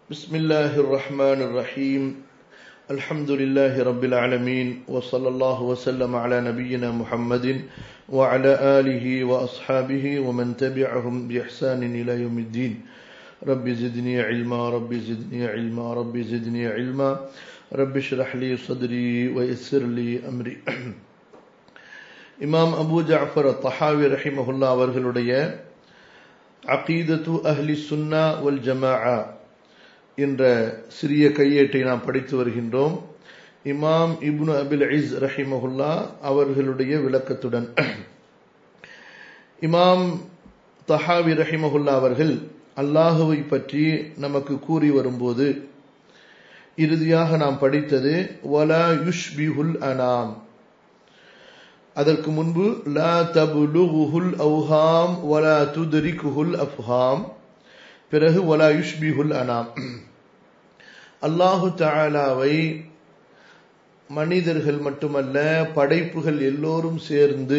بسم الله الرحمن الرحيم الحمد لله رب العالمين وصلى الله وسلم على نبينا محمد وعلى آله وأصحابه ومن تبعهم بإحسان إلى يوم الدين رب زدني علما رب زدني علما رب زدني علما رب اشرح لي صدري ويسر لي أمري இமாம் அபு ஜாஃபர் தஹாவி ரஹிமஹுல்லா அவர்களுடைய அகீதத்து அஹ்லி சுன்னா வல் ஜமாஆ என்ற சிறிய கையேட்டை நாம் படித்து வருகின்றோம் இமாம் இப்னு அபில் இஸ் ரஹிமஹுல்லா அவர்களுடைய விளக்கத்துடன் இமாம் தஹாவி ரஹிமஹுல்லா அவர்கள் அல்லாஹுவை பற்றி நமக்கு கூறி வரும்போது இறுதியாக நாம் படித்தது வலா யுஷ்பிஹுல் அனாம் அதற்கு முன்பு லா தபுலுகுல் அவுஹாம் வலா துதரிக்குஹுல் அஃப்ஹாம் பிறகு வலா யுஷ்பிஹுல் அனாம் அல்லாஹு தாலாவை மனிதர்கள் மட்டுமல்ல படைப்புகள் எல்லோரும் சேர்ந்து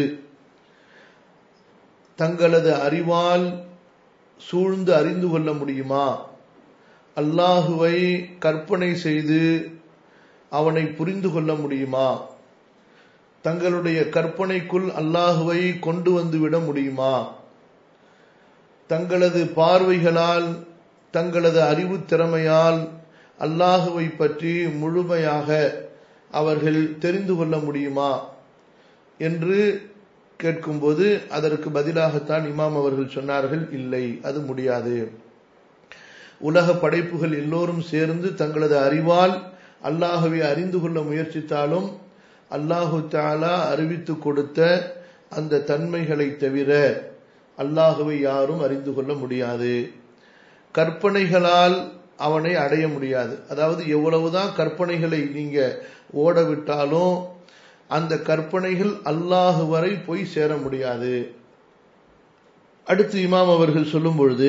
தங்களது அறிவால் சூழ்ந்து அறிந்து கொள்ள முடியுமா அல்லாஹுவை கற்பனை செய்து அவனை புரிந்து கொள்ள முடியுமா தங்களுடைய கற்பனைக்குள் அல்லாஹுவை கொண்டு வந்து விட முடியுமா தங்களது பார்வைகளால் தங்களது அறிவு திறமையால் அல்லாஹுவை பற்றி முழுமையாக அவர்கள் தெரிந்து கொள்ள முடியுமா என்று கேட்கும்போது அதற்கு பதிலாகத்தான் இமாம் அவர்கள் சொன்னார்கள் இல்லை அது முடியாது உலக படைப்புகள் எல்லோரும் சேர்ந்து தங்களது அறிவால் அல்லாஹுவை அறிந்து கொள்ள முயற்சித்தாலும் அல்லாஹு தாலா அறிவித்து கொடுத்த அந்த தன்மைகளை தவிர அல்லாஹுவை யாரும் அறிந்து கொள்ள முடியாது கற்பனைகளால் அவனை அடைய முடியாது அதாவது எவ்வளவுதான் கற்பனைகளை நீங்க ஓட விட்டாலும் அந்த கற்பனைகள் அல்லாஹு வரை போய் சேர முடியாது அடுத்து இமாம் அவர்கள் சொல்லும் பொழுது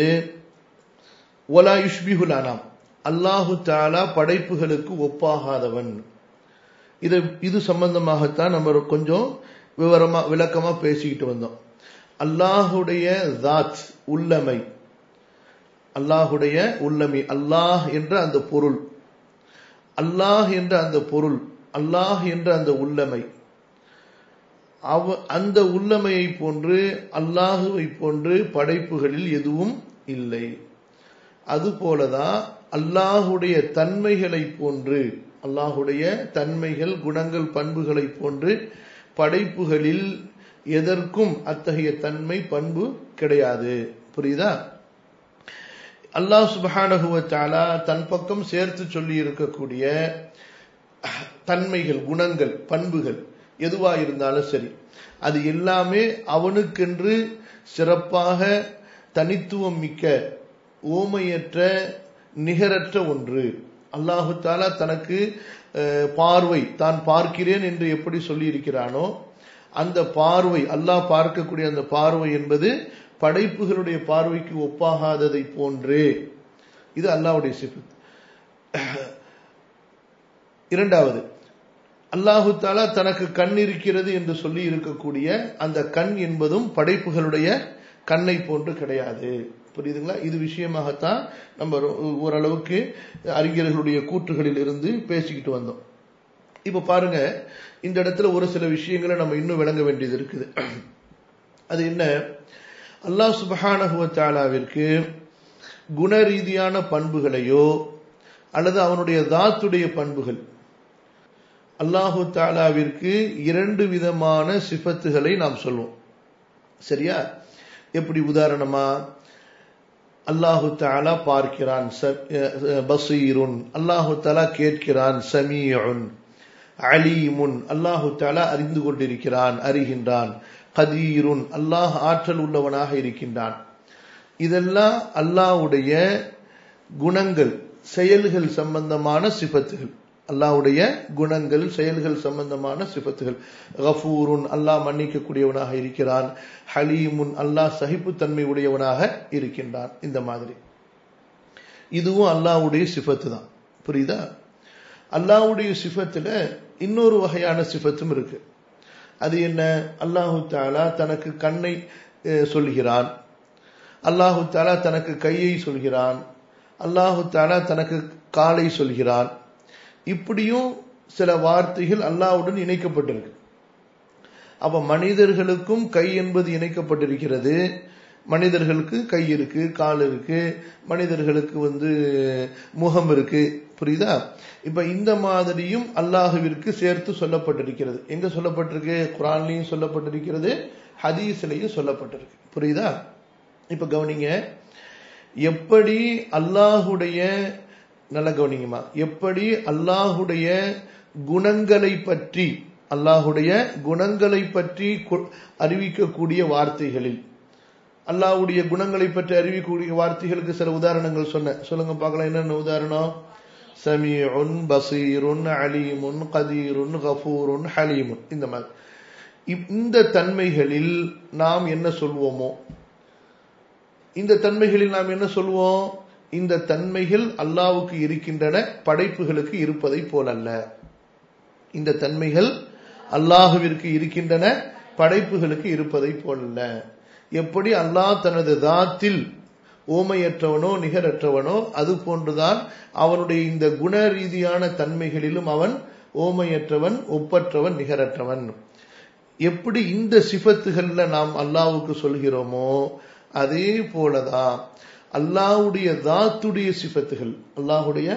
ஒலா யுஷ்பிகுல் அனாம் அல்லாஹு தாலா படைப்புகளுக்கு ஒப்பாகாதவன் இது இது சம்பந்தமாகத்தான் நம்ம கொஞ்சம் விவரமா விளக்கமா பேசிக்கிட்டு வந்தோம் அல்லாஹுடைய தாத் உள்ளமை அல்லாஹுடைய உள்ளமை அல்லாஹ் என்ற அந்த பொருள் அல்லாஹ் என்ற அந்த பொருள் அல்லாஹ் என்ற அந்த உள்ளமை அவ அந்த உள்ளமையை போன்று அல்லாஹுவை போன்று படைப்புகளில் எதுவும் இல்லை அதுபோலதான் அல்லாஹுடைய தன்மைகளை போன்று அல்லாஹுடைய தன்மைகள் குணங்கள் பண்புகளை போன்று படைப்புகளில் எதற்கும் அத்தகைய தன்மை பண்பு கிடையாது புரியுதா அல்லாஹ் சுபஹானகுவத்தாலா தன் பக்கம் சேர்த்து சொல்லி இருக்கக்கூடிய தன்மைகள் குணங்கள் பண்புகள் எதுவா இருந்தாலும் சரி அது எல்லாமே அவனுக்கென்று சிறப்பாக தனித்துவம் மிக்க ஓமையற்ற நிகரற்ற ஒன்று அல்லாஹு தாலா தனக்கு பார்வை தான் பார்க்கிறேன் என்று எப்படி சொல்லி இருக்கிறானோ அந்த பார்வை அல்லாஹ் பார்க்கக்கூடிய அந்த பார்வை என்பது படைப்புகளுடைய பார்வைக்கு ஒப்பாகாததை போன்றே இது அல்லாவுடைய சிஃபத் இரண்டாவது அல்லாஹு தாலா தனக்கு கண் இருக்கிறது என்று சொல்லி இருக்கக்கூடிய அந்த கண் என்பதும் படைப்புகளுடைய கண்ணை போன்று கிடையாது புரியுதுங்களா இது விஷயமாகத்தான் நம்ம ஓரளவுக்கு அறிஞர்களுடைய கூற்றுகளில் இருந்து பேசிக்கிட்டு வந்தோம் இப்ப பாருங்க இந்த இடத்துல ஒரு சில விஷயங்களை நம்ம இன்னும் விளங்க வேண்டியது இருக்குது அது என்ன அல்லாஹ் சுபஹானகுவத்தாலாவிற்கு குண ரீதியான பண்புகளையோ அல்லது அவனுடைய தாத்துடைய பண்புகள் அல்லாஹு தாலாவிற்கு இரண்டு விதமான சிஃபத்துகளை நாம் சொல்வோம் சரியா எப்படி உதாரணமா அல்லாஹு தாலா பார்க்கிறான் பசீருன் அல்லாஹு தாலா கேட்கிறான் சமீயுன் அலீமுன் அல்லாஹு தாலா அறிந்து கொண்டிருக்கிறான் அறிகின்றான் கதீருன் அல்லாஹ் ஆற்றல் உள்ளவனாக இருக்கின்றான் இதெல்லாம் அல்லாஹுடைய குணங்கள் செயல்கள் சம்பந்தமான சிபத்துகள் அல்லாஹுடைய குணங்கள் செயல்கள் சம்பந்தமான சிபத்துகள் கஃபூருன் அல்லாஹ் மன்னிக்கக்கூடியவனாக இருக்கிறான் ஹலீமுன் அல்லாஹ் சகிப்புத்தன்மை உடையவனாக இருக்கின்றான் இந்த மாதிரி இதுவும் அல்லாஹுடைய சிஃபத்து தான் புரியுதா அல்லாஹுடைய சிஃபத்துல இன்னொரு வகையான சிஃபத்தும் இருக்கு அது என்ன அல்லாஹு தாலா தனக்கு கண்ணை சொல்கிறான் அல்லாஹு தாலா தனக்கு கையை சொல்கிறான் அல்லாஹு தாலா தனக்கு காலை சொல்கிறான் இப்படியும் சில வார்த்தைகள் அல்லாஹ்வுடன் இணைக்கப்பட்டிருக்கு அப்ப மனிதர்களுக்கும் கை என்பது இணைக்கப்பட்டிருக்கிறது மனிதர்களுக்கு கை இருக்கு கால் இருக்கு மனிதர்களுக்கு வந்து முகம் இருக்கு புரியுதா இப்ப இந்த மாதிரியும் அல்லாஹுவிற்கு சேர்த்து சொல்லப்பட்டிருக்கிறது எங்க சொல்லப்பட்டிருக்கு குரான்லயும் சொல்லப்பட்டிருக்கிறது ஹதீஸ்லயும் சொல்லப்பட்டிருக்கு புரியுதா இப்ப கவனிங்க எப்படி அல்லாஹுடைய நல்ல கவனிங்கம்மா எப்படி அல்லாஹுடைய குணங்களை பற்றி அல்லாஹுடைய குணங்களை பற்றி கு- அறிவிக்கக்கூடிய வார்த்தைகளில் அல்லாஹ்வுடைய குணங்களை பற்றி அறிவிக்கக்கூடிய வார்த்தைகளுக்கு சில உதாரணங்கள் சொன்னேன் சொல்லுங்க பார்க்கலாம் என்னென்ன உதாரணம் சமீஉன் பசீருன் அலீமுன் கதீருன் கஃபூருன் ஹலீமுன் இந்த மாதிரி இப்- இந்த தன்மைகளில் நாம் என்ன சொல்வோமோ இந்த தன்மைகளில் நாம் என்ன சொல்வோம் இந்த தன்மைகள் அல்லாஹ்வுக்கு இருக்கின்றன படைப்புகளுக்கு இருப்பதை போலல்ல இந்த தன்மைகள் அல்லாஹுவிற்கு இருக்கின்றன படைப்புகளுக்கு இருப்பதை போலல்ல எப்படி அல்லாஹ் தனது தாத்தில் ஓமையற்றவனோ நிகரற்றவனோ அது போன்றுதான் அவனுடைய இந்த குண ரீதியான தன்மைகளிலும் அவன் ஓமையற்றவன் ஒப்பற்றவன் நிகரற்றவன் எப்படி இந்த சிஃபத்துகள்ல நாம் அல்லாஹ்வுக்கு சொல்கிறோமோ அதே போலதான் அல்லாஹ்வுடைய தாத்துடைய சிஃபத்துகள் அல்லாஹ்வுடைய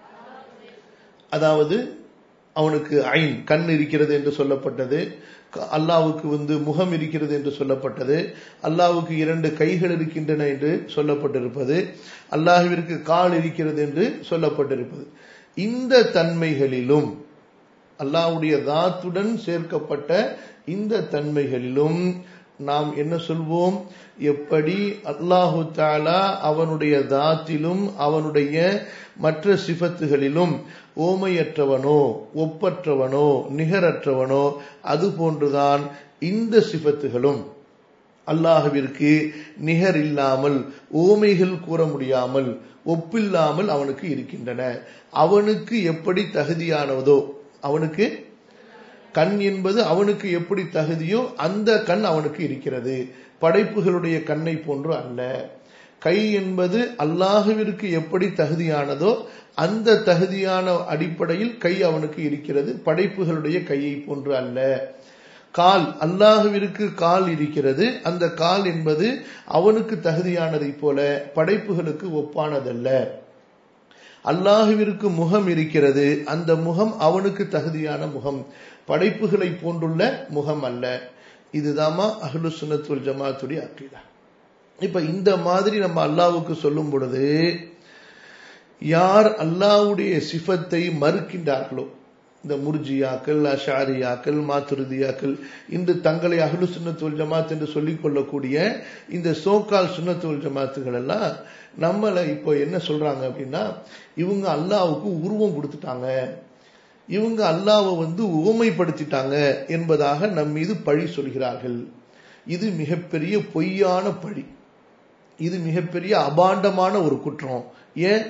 அதாவது அவனுக்கு ஐன் கண் இருக்கிறது என்று சொல்லப்பட்டது க- அல்லாஹ்வுக்கு வந்து முகம் இருக்கிறது என்று சொல்லப்பட்டது அல்லாஹ்வுக்கு இரண்டு கைகள் இருக்கின்றன என்று சொல்லப்பட்டிருப்பது அல்லாஹ்விற்கு கால் இருக்கிறது என்று சொல்லப்பட்டிருப்பது இந்த தன்மைகளிலும் அல்லாஹ்வுடைய தாத்துடன் சேர்க்கப்பட்ட இந்த தன்மைகளிலும் நாம் என்ன சொல்வோம் எப்படி அல்லாஹு தாலா அவனுடைய தாத்திலும் அவனுடைய மற்ற சிஃபத்துகளிலும் ஓமையற்றவனோ ஒப்பற்றவனோ நிகரற்றவனோ அது போன்றுதான் இந்த சிஃபத்துகளும் அல்லாஹ்விற்கு நிகர் இல்லாமல் ஓமைகள் கூற முடியாமல் ஒப்பில்லாமல் அவனுக்கு இருக்கின்றன அவனுக்கு எப்படி தகுதியானதோ அவனுக்கு கண் என்பது அவனுக்கு எப்படி தகுதியோ அந்த கண் அவனுக்கு இருக்கிறது படைப்புகளுடைய கண்ணை போன்று அல்ல கை என்பது அல்லாஹுவிற்கு எப்படி தகுதியானதோ அந்த தகுதியான அடிப்படையில் கை அவனுக்கு இருக்கிறது படைப்புகளுடைய கையை போன்று அல்ல கால் அல்லாஹுவிற்கு கால் இருக்கிறது அந்த கால் என்பது அவனுக்கு தகுதியானதைப் போல படைப்புகளுக்கு ஒப்பானதல்ல அல்லாஹுவிற்கு முகம் இருக்கிறது அந்த முகம் அவனுக்கு தகுதியான முகம் படைப்புகளை போன்றுள்ள முகம் அல்ல இதுதாமா அஹ்லு சுன்னத்துல் ஜமாத்துடைய அக்கீதா இப்ப இந்த மாதிரி நம்ம அல்லாஹ்வுக்கு சொல்லும் பொழுது யார் அல்லாஹ்வுடைய சிஃபத்தை மறுக்கின்றார்களோ இந்த முர்ஜியாக்கள் அஷாரியாக்கள் மாத்துருதியாக்கள் இன்று தங்களை அஹ்லு சுன்னத்துல் ஜமாத் என்று சொல்லிக் கொள்ளக்கூடிய இந்த சோக்கால் சுன்னத்துல் ஜமாத்துகள் எல்லாம் நம்மளை இப்போ என்ன சொல்றாங்க அப்படின்னா இவங்க அல்லாஹ்வுக்கு உருவம் கொடுத்துட்டாங்க இவங்க அல்லாஹ்வை வந்து உவமைப்படுத்திட்டாங்க என்பதாக நம் மீது பழி சொல்கிறார்கள் இது மிகப்பெரிய பொய்யான பழி இது மிகப்பெரிய அபாண்டமான ஒரு குற்றம் ஏன்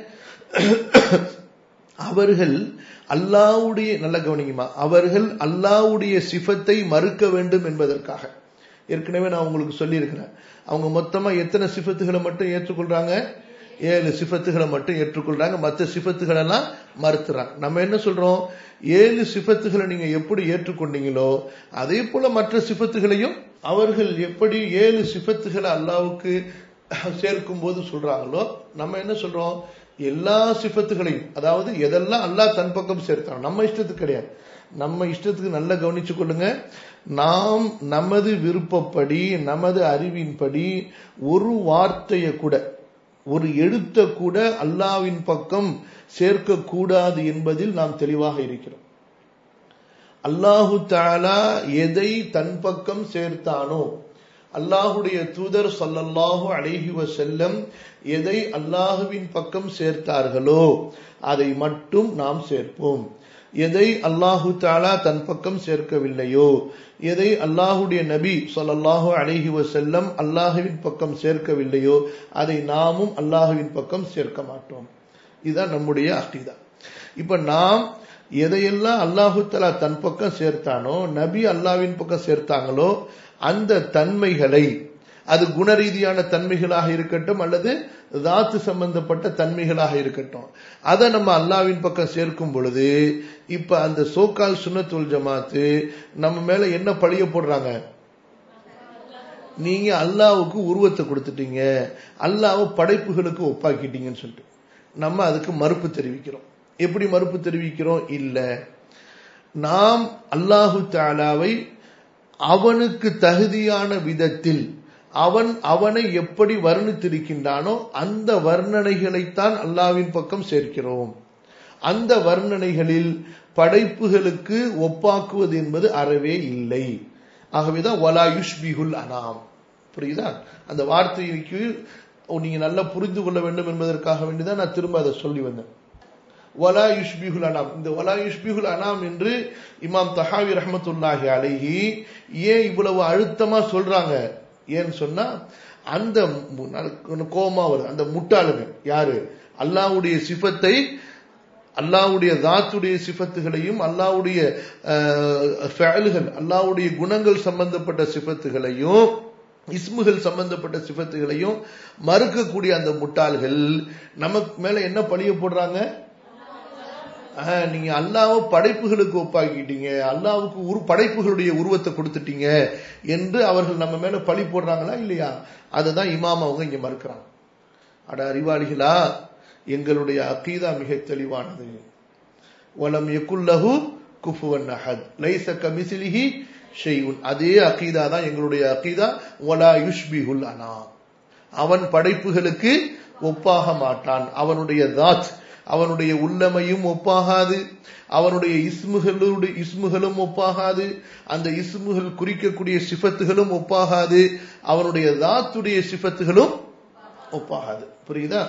அவர்கள் அல்லாஹ்வுடைய நல்ல கவனிக்குமா அவர்கள் அல்லாஹ்வுடைய சிஃபத்தை மறுக்க வேண்டும் என்பதற்காக ஏற்கனவே நான் உங்களுக்கு சொல்லியிருக்கிறேன் அவங்க மொத்தமா எத்தனை சிஃபத்துகளை மட்டும் ஏற்றுக்கொள்றாங்க ஏழு சிஃபத்துகளை மட்டும் ஏற்றுக்கொள்றாங்க மற்ற சிஃபத்துகள் எல்லாம் மறுத்துறாங்க நம்ம என்ன சொல்றோம் ஏழு சிஃபத்துகளை நீங்க எப்படி ஏற்றுக்கொண்டீங்களோ அதே போல மற்ற சிஃபத்துகளையும் அவர்கள் எப்படி ஏழு சிஃபத்துகளை அல்லாவுக்கு சேர்க்கும் போது சொல்றாங்களோ நம்ம என்ன சொல்றோம் எல்லா சிஃபத்துகளையும் அதாவது எதெல்லாம் அல்லாஹ் தன் பக்கம் சேர்த்தான் நம்ம இஷ்டத்துக்கு கிடையாது நம்ம இஷ்டத்துக்கு நல்லா கவனிச்சு கொள்ளுங்க நாம் நமது விருப்பப்படி நமது அறிவின்படி ஒரு வார்த்தையை கூட ஒரு எழுத்த கூட அல்லாவின் பக்கம் சேர்க்க கூடாது என்பதில் நாம் தெளிவாக இருக்கிறோம் அல்லாஹு தாலா எதை தன் பக்கம் சேர்த்தானோ அல்லாஹுடைய தூதர் சொல்லல்லாஹு அலைஹி வசல்லம் எதை அல்லாஹுவின் பக்கம் சேர்த்தார்களோ அதை மட்டும் நாம் சேர்ப்போம் எதை அல்லாஹு தாலா தன் பக்கம் சேர்க்கவில்லையோ எதை அல்லாஹுடைய நபி சொல்லல்லாஹு அலைஹி வசல்லம் அல்லாஹுவின் பக்கம் சேர்க்கவில்லையோ அதை நாமும் அல்லாஹுவின் பக்கம் சேர்க்க மாட்டோம் இதுதான் நம்முடைய அகீதா இப்ப நாம் எதையெல்லாம் அல்லாஹு தலா தன் பக்கம் சேர்த்தானோ நபி அல்லாவின் பக்கம் சேர்த்தாங்களோ அந்த தன்மைகளை அது குணரீதியான தன்மைகளாக இருக்கட்டும் அல்லது தாத்து சம்பந்தப்பட்ட தன்மைகளாக இருக்கட்டும் அதை நம்ம அல்லாவின் பக்கம் சேர்க்கும் பொழுது இப்ப அந்த சோக்கால் சுன்னத்துல் ஜமாத்து நம்ம மேல என்ன பழிய போடுறாங்க நீங்க அல்லாவுக்கு உருவத்தை கொடுத்துட்டீங்க அல்லாவை படைப்புகளுக்கு ஒப்பாக்கிட்டீங்கன்னு சொல்லிட்டு நம்ம அதுக்கு மறுப்பு தெரிவிக்கிறோம் எப்படி மறுப்பு தெரிவிக்கிறோம் இல்ல நாம் அல்லாஹு தாலாவை அவனுக்கு தகுதியான விதத்தில் அவன் அவனை எப்படி வர்ணித்திருக்கின்றானோ அந்த வர்ணனைகளைத்தான் அல்லாவின் பக்கம் சேர்க்கிறோம் அந்த வர்ணனைகளில் படைப்புகளுக்கு ஒப்பாக்குவது என்பது அறவே இல்லை ஆகவேதான் வலா யுஷ்பிகுல் அனாம் புரியுதா அந்த வார்த்தைக்கு நீங்க நல்லா புரிந்து கொள்ள வேண்டும் என்பதற்காக வேண்டிதான் நான் திரும்ப அதை சொல்லி வந்தேன் வலா யுஷ்பிகுல் அனாம் இந்த வலா யுஷ்பிகுல் அனாம் என்று இமாம் தஹாவி ரஹமத்துல்லாஹி அலைஹி ஏன் இவ்வளவு அழுத்தமா சொல்றாங்க ஏன்னு சொன்னா அந்த கோமா வருது அந்த முட்டாளுங்க யாரு அல்லாவுடைய சிஃபத்தை அல்லாவுடைய தாத்துடைய சிஃபத்துகளையும் அல்லாவுடைய ஃபேலுகள் அல்லாவுடைய குணங்கள் சம்பந்தப்பட்ட சிஃபத்துகளையும் இஸ்முகள் சம்பந்தப்பட்ட சிஃபத்துகளையும் மறுக்கக்கூடிய அந்த முட்டாள்கள் நமக்கு மேல என்ன பழிய போடுறாங்க நீங்க அல்லாவை படைப்புகளுக்கு ஒப்பாக்கிட்டீங்க அல்லாவுக்கு உரு படைப்புகளுடைய உருவத்தை கொடுத்துட்டீங்க என்று அவர்கள் நம்ம மேல பழி போடுறாங்களா இல்லையா அதுதான் இமாம் அவங்க இங்க மறுக்கிறாங்க அட அறிவாளிகளா எங்களுடைய அகீதா மிக தெளிவானது வலம் எக்குல்லஹு குஃபுவன் அஹத் லைச கமிசிலிஹி ஷெய்உன் அதே அகீதா தான் எங்களுடைய அகீதா வலா யுஷ்பிஹுல் அனா அவன் படைப்புகளுக்கு ஒப்பாக மாட்டான் அவனுடைய தாத் அவனுடைய உள்ளமையும் ஒப்பாகாது அவனுடைய இஸ்முகளுடைய இஸ்முகளும் ஒப்பாகாது அந்த இஸ்முகள் குறிக்கக்கூடிய சிஃபத்துகளும் ஒப்பாகாது அவனுடைய தாத்துடைய சிஃபத்துகளும் ஒப்பாகாது புரியுதா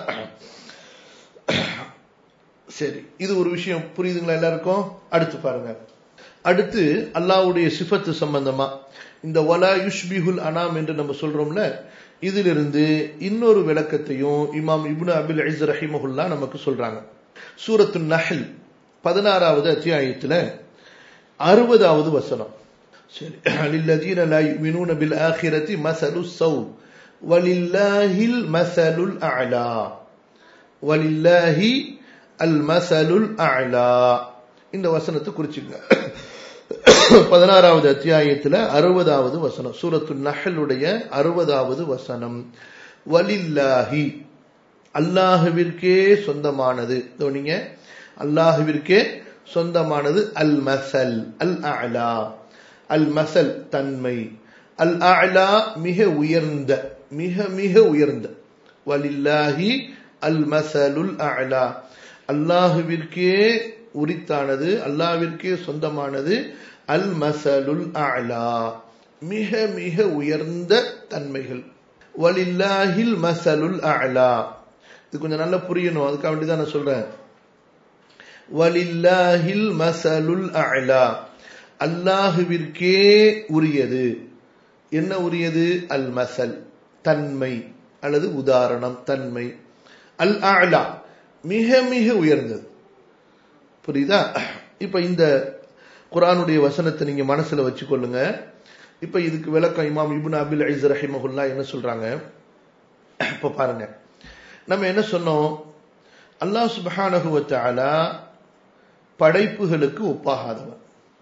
சரி இது ஒரு விஷயம் புரியுதுங்களா எல்லாருக்கும் அடுத்து பாருங்க அடுத்து அல்லாவுடைய சிஃபத்து சம்பந்தமா இந்த வலா யுஷ்பிஹுல் அனாம் என்று நம்ம சொல்றோம்ல இதிலிருந்து இன்னொரு விளக்கத்தையும் இமாம் இப்னு அபில் ஐஸ் ரஹிமஹுல்லா நமக்கு சொல்றாங்க சூரத்து நஹல் பதினாறாவது அத்தியாயத்துல அறுபதாவது வசனம் சரி லில்லதீன லா யுமினூன பில் ஆখিরাতি மஸலு ஸௌ வலில்லாஹில் மஸலுல் அலா வலில்லாஹி அல் மஸலுல் அலா இந்த வசனத்தை குறிச்சுங்க பதினாறாவது அத்தியாயத்துல அறுபதாவது வசனம் சூரத்து நஹலுடைய அறுபதாவது வசனம் வலில்லாஹி அல்லாஹுவிற்கே சொந்தமானது நீங்க அல்லாஹுவிற்கே சொந்தமானது அல் மசல் அல் அலா அல் மசல் தன்மை அல் அலா மிக உயர்ந்த மிக மிக உயர்ந்த வலில்லாஹி அல் மசலுல் அலா அல்லாஹுவிற்கே உரித்தானது அல்லாவிற்கே சொந்தமானது அல் மசலுல் அலா மிக மிக உயர்ந்த தன்மைகள் வலில்லாஹில் மசலுல் அலா இது கொஞ்சம் நல்லா புரியணும் அதுக்காக வேண்டி தான் நான் சொல்றேன் வலில்லாஹில் மசலுல் அலா அல்லாஹுவிற்கே உரியது என்ன உரியது அல் மசல் தன்மை அல்லது உதாரணம் தன்மை அல் அலா மிக மிக உயர்ந்தது புரியுதா இப்ப இந்த குரானுடைய வசனத்தை நீங்க மனசுல வச்சுக்கொள்ளுங்க இப்ப இதுக்கு விளக்கம் இமாம் இபுன் அபில் ஐஸ் ரஹிமஹுல்லா என்ன சொல்றாங்க இப்ப பாருங்க நம்ம என்ன சொன்னோம் அல்லாஹ் சுபஹானகுவத்தாலா படைப்புகளுக்கு ஒப்பாகாதவன்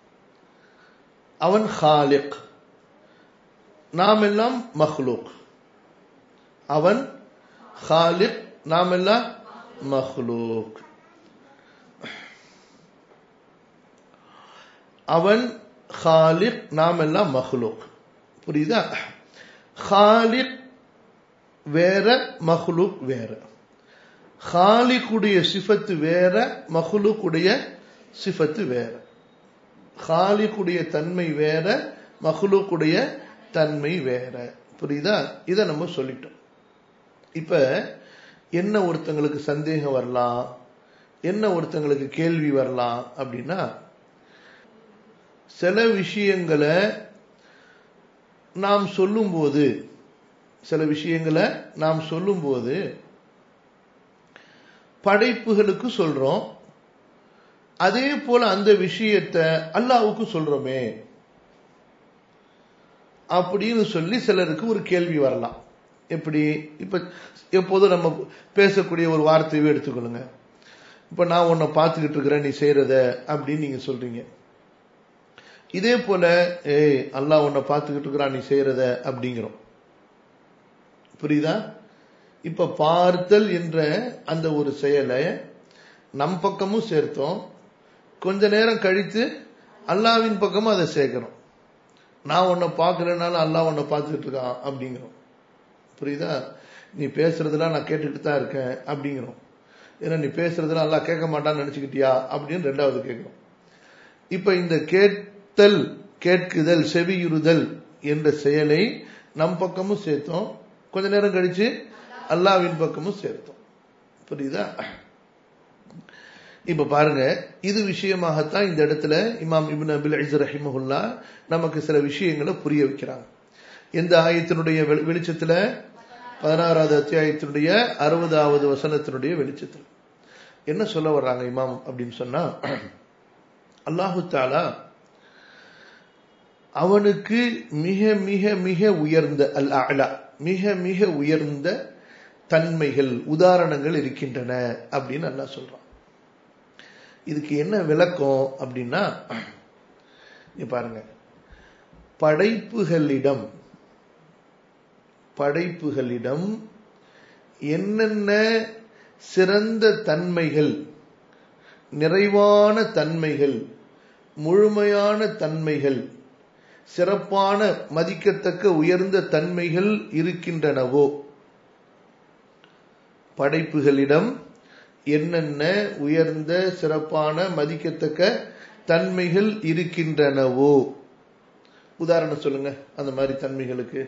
அவன் ஹாலிக் நாம் எல்லாம் மஹ்லூக் அவன் ஹாலிக் நாம் எல்லாம் மஹ்லூக் அவன் ஹாலிக் நாம் எல்லாம் மஹ்லூக் புரியுதா ஹாலிக் வேற மஹ்லூக் வேற ஹாலிக்குடைய சிஃபத்து வேற மஹ்லூக்குடைய சிஃபத்து வேற ஹாலிக்குடைய தன்மை வேற மஹ்லூக்குடைய தன்மை வேற புரியுதா இதை நம்ம சொல்லிட்டோம் இப்ப என்ன ஒருத்தங்களுக்கு சந்தேகம் வரலாம் என்ன ஒருத்தங்களுக்கு கேள்வி வரலாம் அப்படின்னா சில விஷயங்களை நாம் சொல்லும்போது சில விஷயங்களை நாம் சொல்லும்போது படைப்புகளுக்கு சொல்றோம் அதே போல அந்த விஷயத்தை அல்லாவுக்கு சொல்றோமே அப்படின்னு சொல்லி சிலருக்கு ஒரு கேள்வி வரலாம் எப்படி இப்ப எப்போதும் நம்ம பேசக்கூடிய ஒரு வார்த்தையவே எடுத்துக்கொள்ளுங்க இப்ப நான் உன்னை பார்த்துக்கிட்டு இருக்கிறேன் நீ செய்யறத அப்படின்னு நீங்க சொல்றீங்க இதே போல ஏய் அல்லாஹ் உன்னை பார்த்துக்கிட்டு இருக்கிறான் நீ செய்யறத அப்படிங்கிறோம் புரியுதா இப்ப பார்த்தல் என்ற அந்த ஒரு செயலை நம் பக்கமும் சேர்த்தோம் கொஞ்ச நேரம் கழித்து அல்லாவின் பக்கமும் அதை சேர்க்கிறோம் நான் உன்னை பார்க்கலனாலும் அல்லாஹ் உன்னை பார்த்துக்கிட்டு இருக்கான் அப்படிங்கிறோம் புரியுதா நீ பேசுறதெல்லாம் நான் கேட்டுட்டு தான் இருக்கேன் அப்படிங்கிறோம் ஏன்னா நீ பேசுறதெல்லாம் அல்லாஹ் கேட்க மாட்டான்னு நினைச்சுக்கிட்டியா அப்படின்னு ரெண்டாவது கேட்கிறோம் இப்ப இந்த கேட்டல் கேட்குதல் செவியுறுதல் என்ற செயலை நம் பக்கமும் சேர்த்தோம் கொஞ்ச நேரம் கழிச்சு அல்லாவின் பக்கமும் சேர்த்தோம் புரியுதா இப்ப பாருங்க இது விஷயமாகத்தான் இந்த இடத்துல இமாம் இபின் அபில் ஐஸ் ரஹிமஹுல்லா நமக்கு சில விஷயங்களை புரிய வைக்கிறாங்க எந்த ஆயத்தினுடைய வெளிச்சத்துல பதினாறாவது அத்தியாயத்தினுடைய அறுபதாவது வசனத்தினுடைய வெளிச்சத்தில் என்ன சொல்ல வர்றாங்க இமாம் அப்படின்னு சொன்னா அல்லாஹு தாலா அவனுக்கு மிக மிக மிக உயர்ந்த அல் அலா மிக மிக உயர்ந்த தன்மைகள் உதாரணங்கள் இருக்கின்றன அப்படின்னு அல்லா சொல்றான் இதுக்கு என்ன விளக்கம் அப்படின்னா பாருங்க படைப்புகளிடம் படைப்புகளிடம் என்னென்ன சிறந்த தன்மைகள் நிறைவான தன்மைகள் முழுமையான தன்மைகள் சிறப்பான மதிக்கத்தக்க உயர்ந்த தன்மைகள் இருக்கின்றனவோ படைப்புகளிடம் என்னென்ன உயர்ந்த சிறப்பான மதிக்கத்தக்க தன்மைகள் இருக்கின்றனவோ உதாரணம் சொல்லுங்க அந்த மாதிரி தன்மைகளுக்கு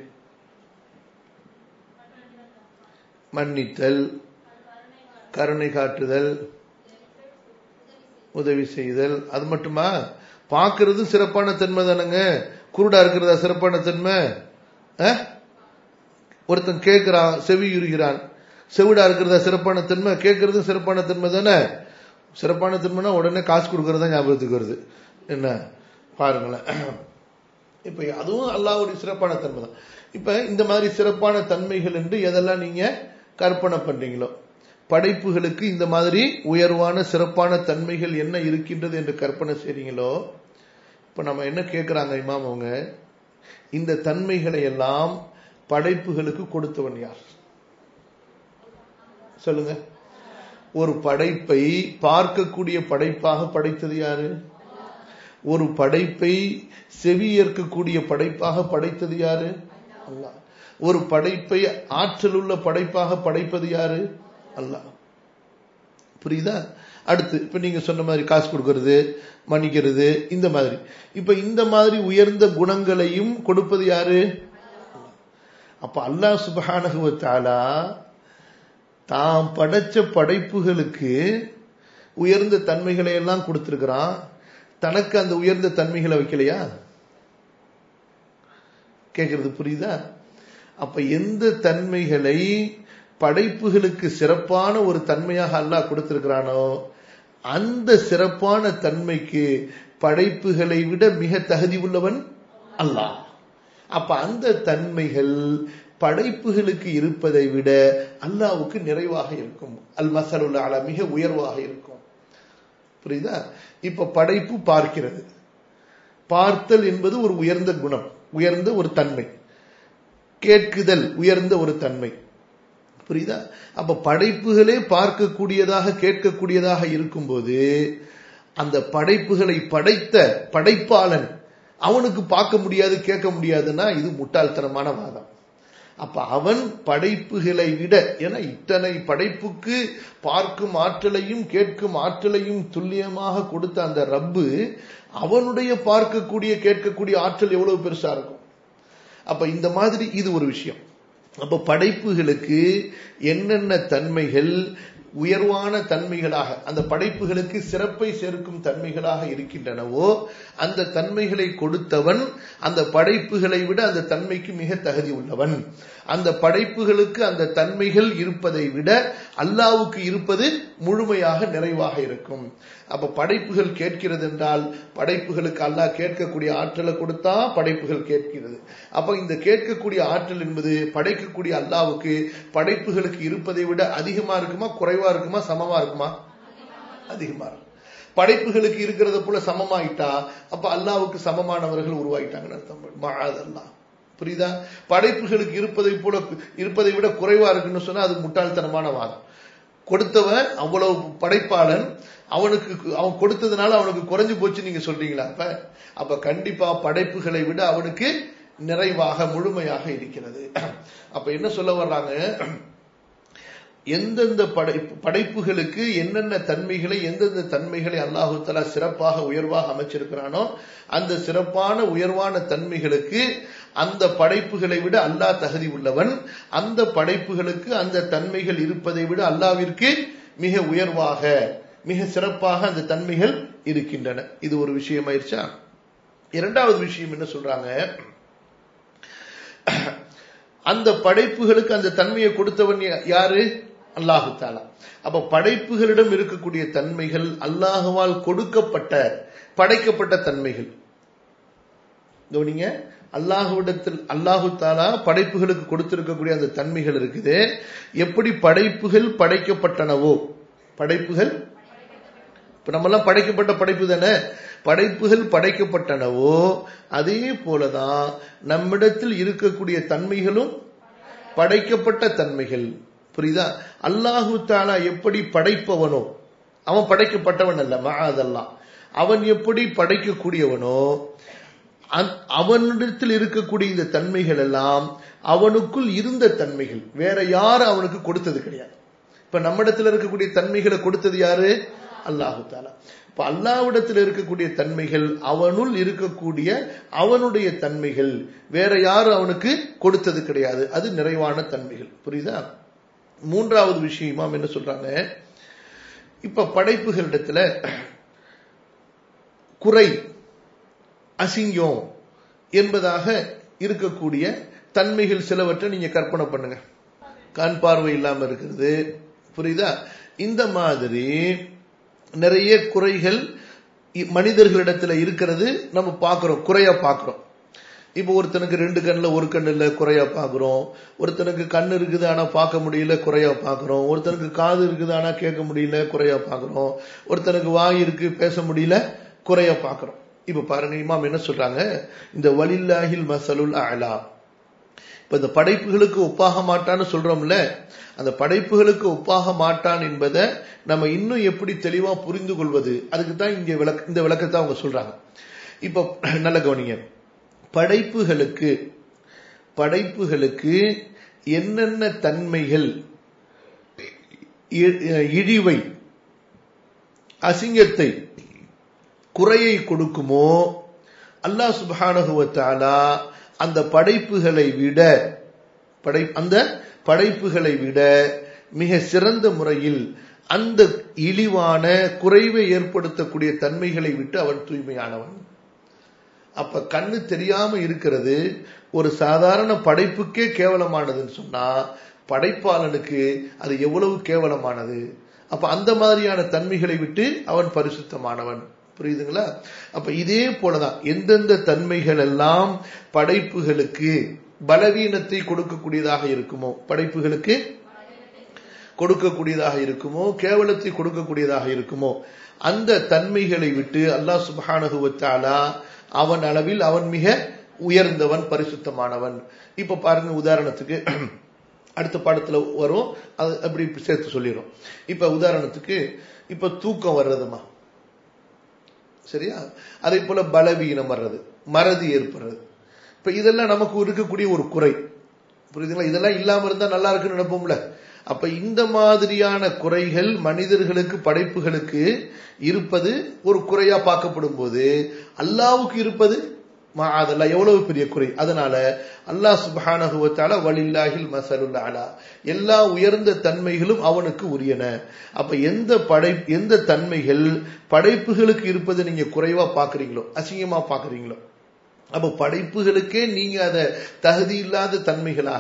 மன்னித்தல் கருணை காட்டுதல் உதவி செய்தல் அது மட்டுமா பார்க்கறது சிறப்பான தன்மை தானங்க குருடா இருக்கிறதா சிறப்பான தன்மை ஒருத்தன் கேட்கிறான் செவி உருகிறான் செவிடா இருக்கிறதா சிறப்பான தன்மை கேட்கறது சிறப்பான தன்மை தானே சிறப்பான தன்மைனா உடனே காசு கொடுக்கறது தான் ஞாபகத்துக்கு வருது என்ன பாருங்களேன் இப்ப அதுவும் அல்லாவுடைய சிறப்பான தன்மை தான் இப்ப இந்த மாதிரி சிறப்பான தன்மைகள் என்று எதெல்லாம் நீங்க கற்பனை பண்றீங்களோ படைப்புகளுக்கு இந்த மாதிரி உயர்வான சிறப்பான தன்மைகள் என்ன இருக்கின்றது என்று கற்பனை செய்றீங்களோ இப்ப நம்ம என்ன கேட்கிறாங்க இமாம் அவங்க இந்த தன்மைகளை எல்லாம் படைப்புகளுக்கு கொடுத்தவன் யார் சொல்லுங்க ஒரு படைப்பை பார்க்கக்கூடிய படைப்பாக படைத்தது யாரு ஒரு படைப்பை செவியேற்கக்கூடிய படைப்பாக படைத்தது யாரு அல்லாஹ் ஒரு படைப்பை ஆற்றல் உள்ள படைப்பாக படைப்பது யாரு அல்லாஹ் புரியுதா அடுத்து இப்ப நீங்க சொன்ன மாதிரி காசு கொடுக்கறது மன்னிக்கிறது இந்த மாதிரி இப்ப இந்த மாதிரி உயர்ந்த குணங்களையும் கொடுப்பது யாரு அப்ப அல்லாஹ் சுபஹானகுவத்தாலா தாம் படைச்ச படைப்புகளுக்கு உயர்ந்த தன்மைகளை எல்லாம் கொடுத்திருக்கிறான் தனக்கு அந்த உயர்ந்த தன்மைகளை வைக்கலையா கேக்குறது புரியுதா அப்ப எந்த தன்மைகளை படைப்புகளுக்கு சிறப்பான ஒரு தன்மையாக அல்லாஹ் கொடுத்திருக்கிறானோ அந்த சிறப்பான தன்மைக்கு படைப்புகளை விட மிக தகுதி உள்ளவன் அல்லாஹ் அப்ப அந்த தன்மைகள் படைப்புகளுக்கு இருப்பதை விட அல்லாவுக்கு நிறைவாக இருக்கும் அல் மசலுல் அலா மிக உயர்வாக இருக்கும் புரியுதா இப்ப படைப்பு பார்க்கிறது பார்த்தல் என்பது ஒரு உயர்ந்த குணம் உயர்ந்த ஒரு தன்மை கேட்குதல் உயர்ந்த ஒரு தன்மை புரியுதா அப்ப படைப்புகளே பார்க்கக்கூடியதாக கேட்கக்கூடியதாக இருக்கும்போது அந்த படைப்புகளை படைத்த படைப்பாளன் அவனுக்கு பார்க்க முடியாது கேட்க முடியாதுன்னா இது முட்டாள்தனமான வாதம் அப்ப அவன் படைப்புகளை விட ஏன்னா இத்தனை படைப்புக்கு பார்க்கும் ஆற்றலையும் கேட்கும் ஆற்றலையும் துல்லியமாக கொடுத்த அந்த ரப்பு அவனுடைய பார்க்கக்கூடிய கேட்கக்கூடிய ஆற்றல் எவ்வளவு பெருசா இருக்கும் அப்ப இந்த மாதிரி இது ஒரு விஷயம் அப்ப படைப்புகளுக்கு என்னென்ன தன்மைகள் உயர்வான தன்மைகளாக அந்த படைப்புகளுக்கு சிறப்பை சேர்க்கும் தன்மைகளாக இருக்கின்றனவோ அந்த தன்மைகளை கொடுத்தவன் அந்த படைப்புகளை விட அந்த தன்மைக்கு மிக தகுதி உள்ளவன் அந்த படைப்புகளுக்கு அந்த தன்மைகள் இருப்பதை விட அல்லாவுக்கு இருப்பது முழுமையாக நிறைவாக இருக்கும் அப்ப படைப்புகள் கேட்கிறது என்றால் படைப்புகளுக்கு அல்லாஹ் கேட்கக்கூடிய ஆற்றலை கொடுத்தா படைப்புகள் கேட்கிறது அப்ப இந்த கேட்கக்கூடிய ஆற்றல் என்பது படைக்கக்கூடிய அல்லாவுக்கு படைப்புகளுக்கு இருப்பதை விட அதிகமா இருக்குமா குறைவா இருக்குமா சமமா இருக்குமா அதிகமா இருக்கும் படைப்புகளுக்கு இருக்கிறத போல சமமாயிட்டா அப்ப அல்லாவுக்கு சமமானவர்கள் உருவாயிட்டாங்கன்னு அர்த்தம் மாதல்லா புரியுதா படைப்புகளுக்கு இருப்பதை போல இருப்பதை விட குறைவா இருக்குன்னு சொன்னா அது முட்டாள்தனமான வாதம் கொடுத்தவன் அவ்வளவு படைப்பாளன் அவனுக்கு அவன் கொடுத்ததுனால அவனுக்கு குறைஞ்சு போச்சு நீங்க சொல்றீங்களா அப்ப அப்ப கண்டிப்பா படைப்புகளை விட அவனுக்கு நிறைவாக முழுமையாக இருக்கிறது அப்ப என்ன சொல்ல வர்றாங்க எந்தெந்த படை படைப்புகளுக்கு என்னென்ன தன்மைகளை எந்தெந்த தன்மைகளை அல்லாஹு தலா சிறப்பாக உயர்வாக அமைச்சிருக்கிறானோ அந்த சிறப்பான உயர்வான தன்மைகளுக்கு அந்த படைப்புகளை விட அல்லாஹ் தகுதி உள்ளவன் அந்த படைப்புகளுக்கு அந்த தன்மைகள் இருப்பதை விட அல்லாவிற்கு மிக உயர்வாக மிக சிறப்பாக அந்த தன்மைகள் இருக்கின்றன இது ஒரு விஷயம் ஆயிடுச்சா இரண்டாவது விஷயம் என்ன சொல்றாங்க அந்த படைப்புகளுக்கு அந்த தன்மையை கொடுத்தவன் யாரு அல்லாஹு தாலா அப்ப படைப்புகளிடம் இருக்கக்கூடிய தன்மைகள் அல்லாஹுவால் கொடுக்கப்பட்ட படைக்கப்பட்ட தன்மைகள் கவனிங்க அல்லாஹுவிடத்தில் அல்லாஹு தாலா படைப்புகளுக்கு கொடுத்திருக்கக்கூடிய அந்த தன்மைகள் இருக்குது எப்படி படைப்புகள் படைக்கப்பட்டனவோ படைப்புகள் இப்ப நம்மெல்லாம் படைக்கப்பட்ட படைப்பு தானே படைப்புகள் படைக்கப்பட்டனவோ அதே போலதான் நம்மிடத்தில் இருக்கக்கூடிய தன்மைகளும் படைக்கப்பட்ட தன்மைகள் புரியுதா அல்லாஹு தாலா எப்படி படைப்பவனோ அவன் படைக்கப்பட்டவன் அல்ல மகாதல்லாம் அவன் எப்படி படைக்கக்கூடியவனோ அவனிடத்தில் இருக்கக்கூடிய இந்த தன்மைகள் எல்லாம் அவனுக்குள் இருந்த தன்மைகள் வேற யாரும் அவனுக்கு கொடுத்தது கிடையாது இப்ப நம்மிடத்தில் இருக்கக்கூடிய தன்மைகளை கொடுத்தது யாரு அல்லாஹு தாலா இப்ப அல்லாவிடத்தில் இருக்கக்கூடிய தன்மைகள் அவனுள் இருக்கக்கூடிய அவனுடைய தன்மைகள் வேற யாரும் அவனுக்கு கொடுத்தது கிடையாது அது நிறைவான தன்மைகள் புரியுதா மூன்றாவது விஷயமா என்ன சொல்றாங்க இப்ப படைப்புகளிடத்துல குறை அசிங்கம் என்பதாக இருக்கக்கூடிய தன்மைகள் சிலவற்றை நீங்க கற்பனை பண்ணுங்க கண் பார்வை இல்லாம இருக்கிறது புரியுதா இந்த மாதிரி நிறைய குறைகள் மனிதர்களிடத்துல இருக்கிறது நம்ம பார்க்கிறோம் குறையா பார்க்கிறோம் இப்போ ஒருத்தனுக்கு ரெண்டு கண்ணில் ஒரு கண் இல்லை குறையா பார்க்குறோம் ஒருத்தனுக்கு கண் இருக்குது ஆனால் பார்க்க முடியல குறையா பார்க்குறோம் ஒருத்தனுக்கு காது இருக்குது ஆனால் கேட்க முடியல குறையா பார்க்குறோம் ஒருத்தனுக்கு வாய் இருக்கு பேச முடியல குறையா பார்க்குறோம் இப்ப பாருங்க இமாம் என்ன சொல்றாங்க இந்த வலில்லாஹில் மசலுல் அலா இப்ப இந்த படைப்புகளுக்கு ஒப்பாக மாட்டான்னு சொல்றோம்ல அந்த படைப்புகளுக்கு ஒப்பாக மாட்டான் என்பதை நம்ம இன்னும் எப்படி தெளிவா புரிந்து கொள்வது அதுக்கு தான் இங்க விளக்க இந்த விளக்கத்தை அவங்க சொல்றாங்க இப்ப நல்ல கவனிங்க படைப்புகளுக்கு படைப்புகளுக்கு என்னென்ன தன்மைகள் இழிவை அசிங்கத்தை குறையை கொடுக்குமோ அல்லாஹ் சுபானகுவத்தாலா அந்த படைப்புகளை விட படை அந்த படைப்புகளை விட மிக சிறந்த முறையில் அந்த இழிவான குறைவை ஏற்படுத்தக்கூடிய தன்மைகளை விட்டு அவன் தூய்மையானவன் அப்ப கண்ணு தெரியாம இருக்கிறது ஒரு சாதாரண படைப்புக்கே கேவலமானதுன்னு சொன்னா படைப்பாளனுக்கு அது எவ்வளவு கேவலமானது அப்ப அந்த மாதிரியான தன்மைகளை விட்டு அவன் பரிசுத்தமானவன் புரியுதுங்களா அப்ப இதே போலதான் எந்தெந்த தன்மைகள் எல்லாம் படைப்புகளுக்கு பலவீனத்தை கொடுக்கக்கூடியதாக இருக்குமோ படைப்புகளுக்கு கொடுக்கக்கூடியதாக இருக்குமோ கேவலத்தை கொடுக்கக்கூடியதாக இருக்குமோ அந்த தன்மைகளை விட்டு அல்லாஹ் சுபஹானகுவத்தாலா அவன் அளவில் அவன் மிக உயர்ந்தவன் பரிசுத்தமானவன் இப்ப பாருங்க உதாரணத்துக்கு அடுத்த பாடத்துல வரும் அது அப்படி சேர்த்து சொல்லிடும் இப்ப உதாரணத்துக்கு இப்ப தூக்கம் வர்றதுமா சரியா அதே போல பலவீனம் வர்றது மறதி ஏற்படுறது இப்ப இதெல்லாம் நமக்கு இருக்கக்கூடிய ஒரு குறை புரியுதுங்களா இதெல்லாம் இல்லாம இருந்தா நல்லா இருக்குன்னு நினைப்போம்ல அப்ப இந்த மாதிரியான குறைகள் மனிதர்களுக்கு படைப்புகளுக்கு இருப்பது ஒரு குறையா பார்க்கப்படும் போது அல்லாவுக்கு இருப்பது அதெல்லாம் எவ்வளவு பெரிய குறை அதனால அல்லாஹ் சுபஹானகுவத்தால வலில்லாஹில் மசலுல் அலா எல்லா உயர்ந்த தன்மைகளும் அவனுக்கு உரியன அப்ப எந்த படை எந்த தன்மைகள் படைப்புகளுக்கு இருப்பது நீங்க குறைவா பாக்குறீங்களோ அசிங்கமா பாக்குறீங்களோ அப்ப படைப்புகளுக்கே நீங்க அதை தகுதி இல்லாத தன்மைகளாக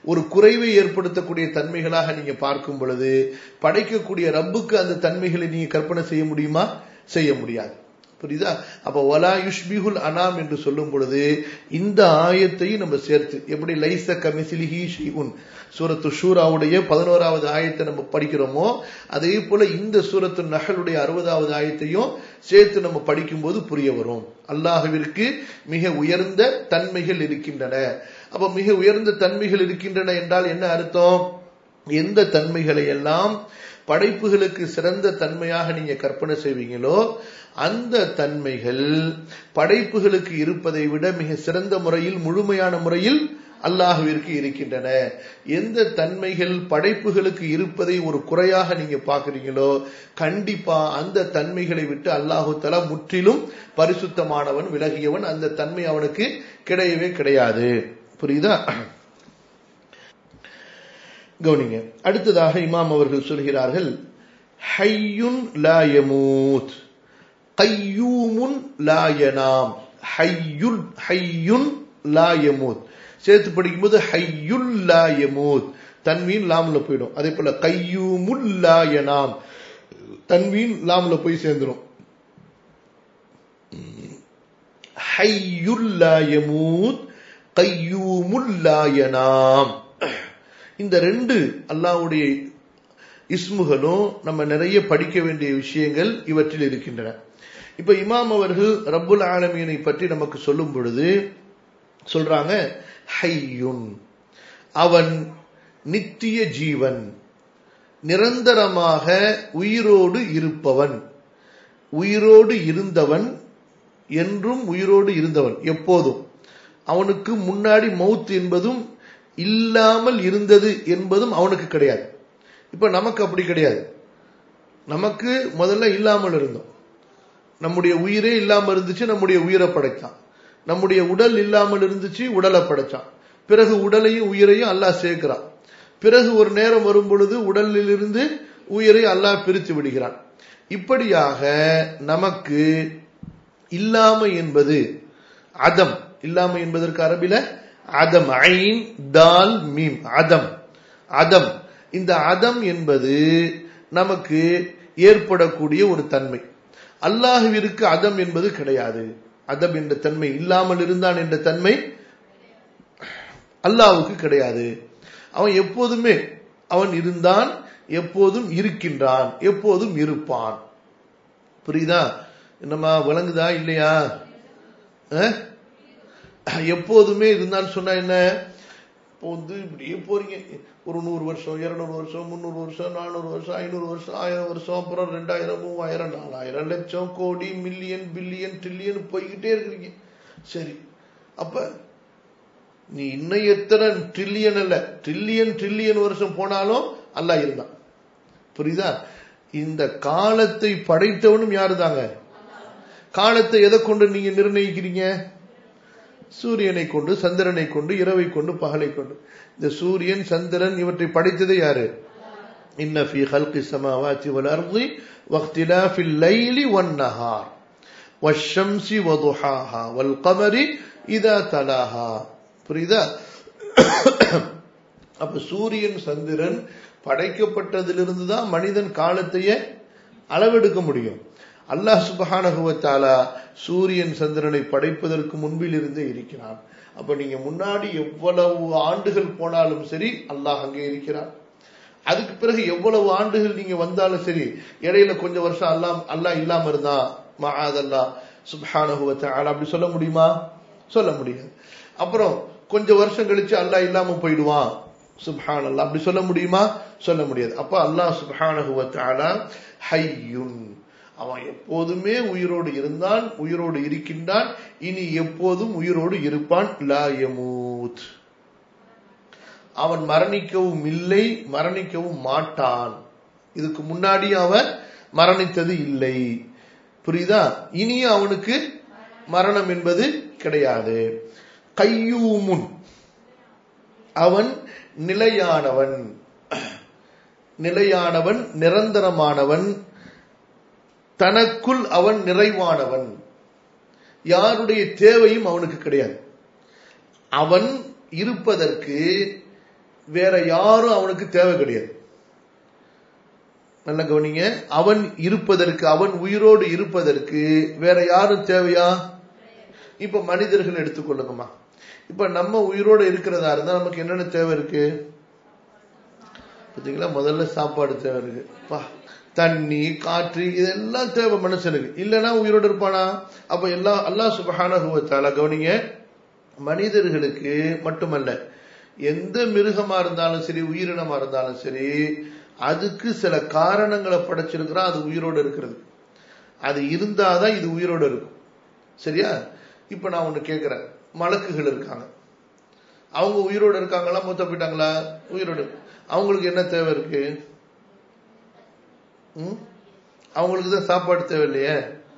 ஒரு குறைவை ஏற்படுத்தக்கூடிய தன்மைகளாக நீங்க பார்க்கும் பொழுது படைக்கக்கூடிய ரப்புக்கு அந்த தன்மைகளை நீங்க கற்பனை செய்ய முடியுமா செய்ய முடியாது புரியுதா அப்ப வலா யுஷ்பிகுல் அனாம் என்று சொல்லும் பொழுது இந்த ஆயத்தையும் நம்ம சேர்த்து எப்படி லைச கமிசிலிஹி ஷிஉன் சூரத்து ஷூராவுடைய பதினோராவது ஆயத்தை நம்ம படிக்கிறோமோ அதே போல இந்த சூரத்து நகலுடைய அறுபதாவது ஆயத்தையும் சேர்த்து நம்ம படிக்கும்போது புரிய வரும் அல்லாஹுவிற்கு மிக உயர்ந்த தன்மைகள் இருக்கின்றன அப்ப மிக உயர்ந்த தன்மைகள் இருக்கின்றன என்றால் என்ன அர்த்தம் எந்த தன்மைகளை எல்லாம் படைப்புகளுக்கு சிறந்த தன்மையாக நீங்க கற்பனை செய்வீங்களோ அந்த தன்மைகள் படைப்புகளுக்கு இருப்பதை விட மிக சிறந்த முறையில் முழுமையான முறையில் அல்லாஹுவிற்கு இருக்கின்றன எந்த தன்மைகள் படைப்புகளுக்கு இருப்பதை ஒரு குறையாக நீங்க பாக்குறீங்களோ கண்டிப்பா அந்த தன்மைகளை விட்டு அல்லாஹு தலா முற்றிலும் பரிசுத்தமானவன் விலகியவன் அந்த தன்மை அவனுக்கு கிடையவே கிடையாது புரியுதா கவனிங்க அடுத்ததாக இமாம் அவர்கள் சொல்கிறார்கள் ஹையுன் லாயமூத் கையூமுன் லாயனாம் ஹையுல் ஹையுன் லாயமூத் சேர்த்து படிக்கும்போது ஹையுல் லாயமூத் தன்வீன் லாம்ல போயிடும் அதே போல கையூமுல் லாயனாம் தன்வீன் லாம்ல போய் சேர்ந்துடும் ஹையுல் லாயமூத் கையூமுல் லாயனாம் இந்த ரெண்டு அல்லாவுடைய இஸ்முகளும் நம்ம நிறைய படிக்க வேண்டிய விஷயங்கள் இவற்றில் இருக்கின்றன இப்ப இமாம் அவர்கள் ரப்புல் ஆலமீனை பற்றி நமக்கு சொல்லும் பொழுது சொல்றாங்க ஹையுன் அவன் நித்திய ஜீவன் நிரந்தரமாக உயிரோடு இருப்பவன் உயிரோடு இருந்தவன் என்றும் உயிரோடு இருந்தவன் எப்போதும் அவனுக்கு முன்னாடி மவுத் என்பதும் இல்லாமல் இருந்தது என்பதும் அவனுக்கு கிடையாது இப்ப நமக்கு அப்படி கிடையாது நமக்கு முதல்ல இல்லாமல் இருந்தோம் நம்முடைய உயிரே இல்லாமல் இருந்துச்சு நம்முடைய உயிரை படைத்தான் நம்முடைய உடல் இல்லாமல் இருந்துச்சு உடலை படைச்சான் பிறகு உடலையும் உயிரையும் அல்லாஹ் சேர்க்கிறான் பிறகு ஒரு நேரம் வரும் பொழுது உடலிலிருந்து உயிரை அல்லாஹ் பிரித்து விடுகிறான் இப்படியாக நமக்கு இல்லாமை என்பது அதம் இல்லாமை என்பதற்கு அரபில அதம் ஐன் தால் மீம் அதம் அதம் இந்த அதம் என்பது நமக்கு ஏற்படக்கூடிய ஒரு தன்மை அல்லாஹுவிற்கு அதம் என்பது கிடையாது அதம் என்ற தன்மை இல்லாமல் இருந்தான் என்ற தன்மை அல்லாவுக்கு கிடையாது அவன் எப்போதுமே அவன் இருந்தான் எப்போதும் இருக்கின்றான் எப்போதும் இருப்பான் புரியுதா என்னம்மா விளங்குதா இல்லையா எப்போதுமே இருந்தான்னு சொன்னா என்ன இப்போ வந்து இப்படியே போறீங்க ஒரு நூறு வருஷம் இருநூறு வருஷம் முந்நூறு வருஷம் நானூறு வருஷம் ஐநூறு வருஷம் ஆயிரம் வருஷம் அப்புறம் ரெண்டாயிரம் மூவாயிரம் நாலாயிரம் லட்சம் கோடி மில்லியன் பில்லியன் ட்ரில்லியன் போய்கிட்டே இருக்கிறீங்க சரி அப்ப நீ இன்னும் எத்தனை ட்ரில்லியன் அல்ல ட்ரில்லியன் ட்ரில்லியன் வருஷம் போனாலும் அல்ல இருந்தான் புரியுதா இந்த காலத்தை படைத்தவனும் யாரு தாங்க காலத்தை எதை கொண்டு நீங்க நிர்ணயிக்கிறீங்க சூரியனை கொண்டு சந்திரனை கொண்டு இரவை கொண்டு பகலை கொண்டு இந்த சூரியன் சந்திரன் இவற்றை படைத்தது யாரு இன்ன ஃபி ஹல்கி சமாவாத்தி வல் அர்தி வக்திலாஃபில் லைலி வன் நஹார் வஷம்சி வதுஹாஹா வல் கமரி இதா தலாஹா புரியுதா அப்ப சூரியன் சந்திரன் படைக்கப்பட்டதிலிருந்து தான் மனிதன் காலத்தையே அளவெடுக்க முடியும் அல்லாஹ் சுபஹானகுவத்தாலா சூரியன் சந்திரனை படைப்பதற்கு முன்பில் இருந்தே இருக்கிறான் அப்ப நீங்க முன்னாடி எவ்வளவு ஆண்டுகள் போனாலும் சரி அல்லாஹ் அங்கே இருக்கிறான் அதுக்கு பிறகு எவ்வளவு ஆண்டுகள் நீங்க வந்தாலும் சரி இடையில கொஞ்சம் வருஷம் அல்லாம் அல்லாஹ் இல்லாம இருந்தா மகாதல்லா சுபஹானகுவத்தாலா அப்படி சொல்ல முடியுமா சொல்ல முடியாது அப்புறம் கொஞ்சம் வருஷம் கழிச்சு அல்லாஹ் இல்லாம போயிடுவான் சுப்ஹான் அல்லா அப்படி சொல்ல முடியுமா சொல்ல முடியாது அப்ப அல்லாஹ் சுப்ஹானகுவத்தாலா ஹையுன் அவன் எப்போதுமே உயிரோடு இருந்தான் உயிரோடு இருக்கின்றான் இனி எப்போதும் உயிரோடு இருப்பான் லாயமூத் அவன் மரணிக்கவும் இல்லை மரணிக்கவும் மாட்டான் இதுக்கு முன்னாடி அவன் மரணித்தது இல்லை புரியுதா இனியும் அவனுக்கு மரணம் என்பது கிடையாது கையூமுன் அவன் நிலையானவன் நிலையானவன் நிரந்தரமானவன் தனக்குள் அவன் நிறைவானவன் யாருடைய தேவையும் அவனுக்கு கிடையாது அவன் இருப்பதற்கு வேற யாரும் அவனுக்கு தேவை கிடையாது நல்ல கவனிங்க அவன் இருப்பதற்கு அவன் உயிரோடு இருப்பதற்கு வேற யாரும் தேவையா இப்ப மனிதர்கள் எடுத்துக்கொள்ளுங்கம்மா இப்ப நம்ம உயிரோடு இருக்கிறதா இருந்தா நமக்கு என்னென்ன தேவை இருக்கு பார்த்தீங்களா முதல்ல சாப்பாடு தேவை இருக்கு பா தண்ணி காற்று இதெல்லாம் தேவை மனுஷனுக்கு இல்லைன்னா உயிரோடு இருப்பானா அப்ப எல்லாம் அல்லாஹ் சுபஹானஹுவத்தால கவனிங்க மனிதர்களுக்கு மட்டுமல்ல எந்த மிருகமா இருந்தாலும் சரி உயிரினமா இருந்தாலும் சரி அதுக்கு சில காரணங்களை படைச்சிருக்கிறான் அது உயிரோடு இருக்கிறது அது இருந்தாதான் இது உயிரோடு இருக்கும் சரியா இப்ப நான் ஒண்ணு கேட்கிறேன் மலக்குகள் இருக்காங்க அவங்க உயிரோடு இருக்காங்களா மூத்த போயிட்டாங்களா உயிரோடு அவங்களுக்கு என்ன தேவை இருக்கு ம்? அவங்களுக்கு தான் சாப்பாடு தேவை இல்லையே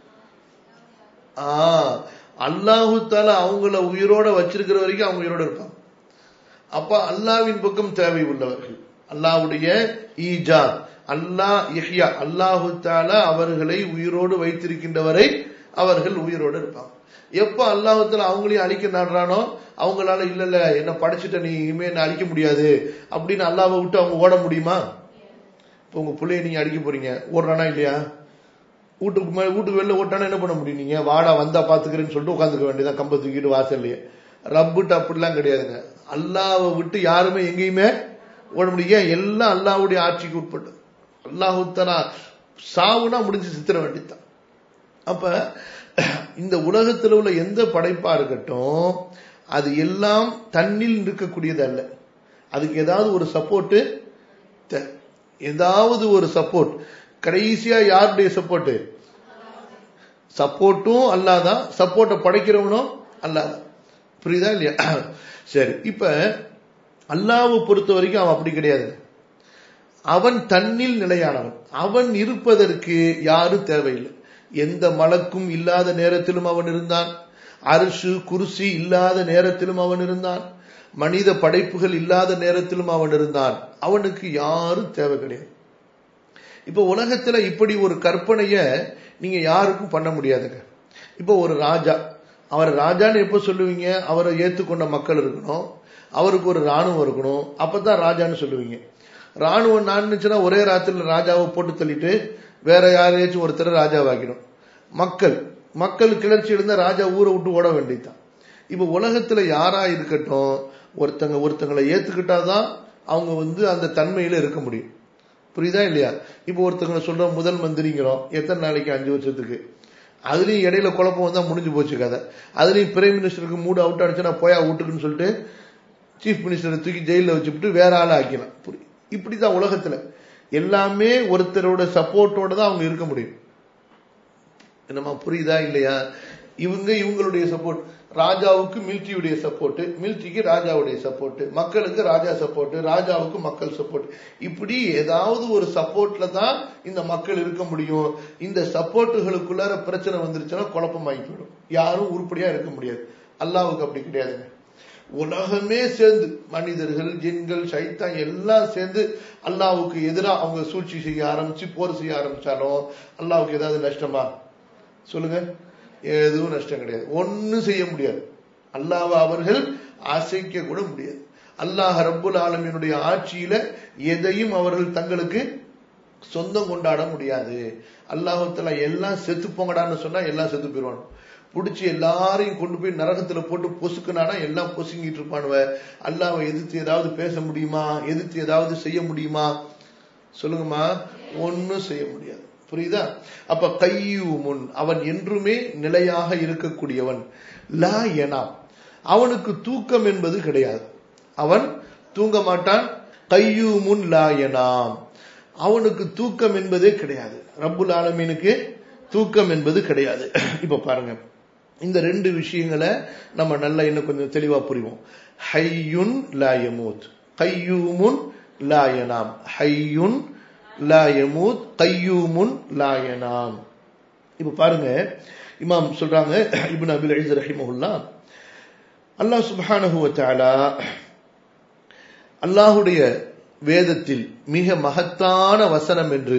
ஆ அல்லாஹு தால அவங்கள உயிரோட வச்சிருக்கிற வரைக்கும் அவங்க உயிரோட இருப்பாங்க அப்ப அல்லாவின் பக்கம் தேவை உள்ளவர்கள் அல்லாஹ்வுடைய ஈஜா அல்லாஹ் இஹ்யா அல்லாஹு தாலா அவர்களை உயிரோடு வைத்திருக்கின்றவரை அவர்கள் உயிரோடு இருப்பாங்க எப்ப அல்லாஹத்துல அவங்களையும் அழிக்க நாடுறானோ அவங்களால இல்ல இல்ல என்ன படைச்சிட்ட நீ இனிமே என்ன அழிக்க முடியாது அப்படின்னு அல்லாவை விட்டு அவங்க ஓட முடியுமா இப்ப உங்க பிள்ளைய நீங்க அடிக்க போறீங்க ஓடுறானா இல்லையா வீட்டுக்கு மே- வீட்டுக்கு வெளில ஓட்டானா என்ன பண்ண முடியும் நீங்க வாடா வந்தா பாத்துக்கிறேன்னு சொல்லிட்டு உட்காந்துக்க வேண்டியதான் கம்ப தூக்கிட்டு வாசல்லையே ரப்புட்டு அப்படிலாம் கிடையாதுங்க அல்லாவை விட்டு யாருமே எங்கேயுமே ஓட முடியும் ஏன் எல்லாம் அல்லாஹ்வுடைய ஆட்சிக்கு உட்பட்டு அல்லாஹு தஆலா சாவுனா முடிஞ்சு சித்திர வேண்டியதுதான் அப்ப இந்த உலகத்தில் உள்ள எந்த படைப்பா இருக்கட்டும் அது எல்லாம் தன்னில் இருக்கக்கூடியது அல்ல அதுக்கு ஏதாவது ஒரு சப்போர்ட் ஏதாவது ஒரு சப்போர்ட் கடைசியா யாருடைய சப்போர்ட் சப்போர்ட்டும் அல்லாதான் சப்போர்ட்டை படைக்கிறவனும் அல்லாதான் புரியுதா இல்லையா சரி இப்ப அல்லாவை பொறுத்த வரைக்கும் அவன் அப்படி கிடையாது அவன் தன்னில் நிலையானவன் அவன் இருப்பதற்கு யாரும் தேவையில்லை எந்த மலக்கும் இல்லாத நேரத்திலும் அவன் இருந்தான் அரிசு குருசி இல்லாத நேரத்திலும் அவன் இருந்தான் மனித படைப்புகள் இல்லாத நேரத்திலும் அவன் இருந்தான் அவனுக்கு யாரும் தேவை கிடையாது இப்ப உலகத்துல இப்படி ஒரு கற்பனைய நீங்க யாருக்கும் பண்ண முடியாதுங்க இப்ப ஒரு ராஜா அவர் ராஜான்னு எப்ப சொல்லுவீங்க அவரை ஏத்துக்கொண்ட மக்கள் இருக்கணும் அவருக்கு ஒரு ராணுவம் இருக்கணும் அப்பதான் ராஜான்னு சொல்லுவீங்க ராணுவம் நான்னுச்சுன்னா ஒரே ராத்திரில ராஜாவை போட்டு தள்ளிட்டு வேற யாரையாச்சும் ஒருத்தர் ராஜாவாக்கிடும் மக்கள் மக்கள் கிளர்ச்சி இருந்தா ராஜா ஊரை விட்டு ஓட வேண்டியதுதான் இப்ப உலகத்துல யாரா இருக்கட்டும் ஒருத்தங்க ஒருத்தங்களை ஏத்துக்கிட்டாதான் அவங்க வந்து அந்த தன்மையில இருக்க முடியும் புரியுதா இல்லையா இப்போ ஒருத்தங்களை சொல்றோம் முதல் மந்திரிங்கிறோம் எத்தனை நாளைக்கு அஞ்சு வருஷத்துக்கு அதுலயும் இடையில குழப்பம் வந்தா முடிஞ்சு போச்சு கதை அதுலயும் பிரைம் மினிஸ்டருக்கு மூடு அவுட் ஆனிச்சுன்னா போயா வீட்டுக்குன்னு சொல்லிட்டு சீஃப் மினிஸ்டரை தூக்கி ஜெயில வச்சுட்டு வேற ஆளை ஆக்கினான் புரி- இப்படிதான் உலகத்துல எல்லாமே ஒருத்தரோட சப்போர்ட்டோட தான் அவங்க இருக்க முடியும் என்னமா புரியுதா இல்லையா இவங்க இவங்களுடைய சப்போர்ட் ராஜாவுக்கு மிலிட்ரியுடைய சப்போர்ட் மிலிட்ரிக்கு ராஜாவுடைய சப்போர்ட் மக்களுக்கு ராஜா சப்போர்ட் ராஜாவுக்கு மக்கள் சப்போர்ட் இப்படி ஏதாவது ஒரு சப்போர்ட்ல தான் இந்த மக்கள் இருக்க முடியும் இந்த சப்போர்ட்டுகளுக்குள்ளார பிரச்சனை வந்துருச்சுன்னா குழப்பமாகி போயிடும் யாரும் உருப்படியா இருக்க முடியாது அல்லாவுக்கு அப்படி கிடையாதுங்க உலகமே சேர்ந்து மனிதர்கள் ஜின்கள் சைத்தான் எல்லாம் சேர்ந்து அல்லாவுக்கு எதிராக அவங்க சூழ்ச்சி செய்ய ஆரம்பிச்சு போர் செய்ய ஆரம்பிச்சாலும் அல்லாவுக்கு ஏதாவது நஷ்டமா சொல்லுங்க எதுவும் நஷ்டம் கிடையாது ஒண்ணும் செய்ய முடியாது அல்லாஹ் அவர்கள் அசைக்க கூட முடியாது அல்லாஹ் ரப்புல் ஆலமீனுடைய ஆட்சியில எதையும் அவர்கள் தங்களுக்கு சொந்தம் கொண்டாட முடியாது அல்லாஹத்துல எல்லாம் செத்து போங்கடான்னு சொன்னா எல்லாம் செத்து போயிடுவானு புடிச்சு எல்லாரையும் கொண்டு போய் நரகத்துல போட்டு பொசுக்குனானா எல்லாம் பொசுங்கிட்டு இருப்பானுவ அல்லாஹ்வை எதிர்த்து ஏதாவது பேச முடியுமா எதிர்த்து ஏதாவது செய்ய முடியுமா சொல்லுங்கம்மா ஒன்னும் செய்ய முடியாது புரியுதா அப்ப கையூமுன் அவன் என்றுமே நிலையாக இருக்கக்கூடியவன் லா எனாம் அவனுக்கு தூக்கம் என்பது கிடையாது அவன் தூங்க மாட்டான் கையூமுன் லா எனாம் அவனுக்கு தூக்கம் என்பதே கிடையாது ரப்புல் ஆலமீனுக்கு தூக்கம் என்பது கிடையாது இப்ப பாருங்க இந்த ரெண்டு விஷயங்களை நம்ம நல்லா இன்னும் கொஞ்சம் தெளிவா புரிவோம் ஹையுன் லாயமூத் கையூமுன் லாயனாம் ஹையுன் லாயமூத் கையூமுன் லாயனாம் இப்ப பாருங்க இமாம் சொல்றாங்க இப்னு அபில் அலிஸ் ரஹிமஹுல்லா அல்லாஹ் சுப்ஹானஹு வ தஆலா அல்லாஹ்வுடைய வேதத்தில் மிக மகத்தான வசனம் என்று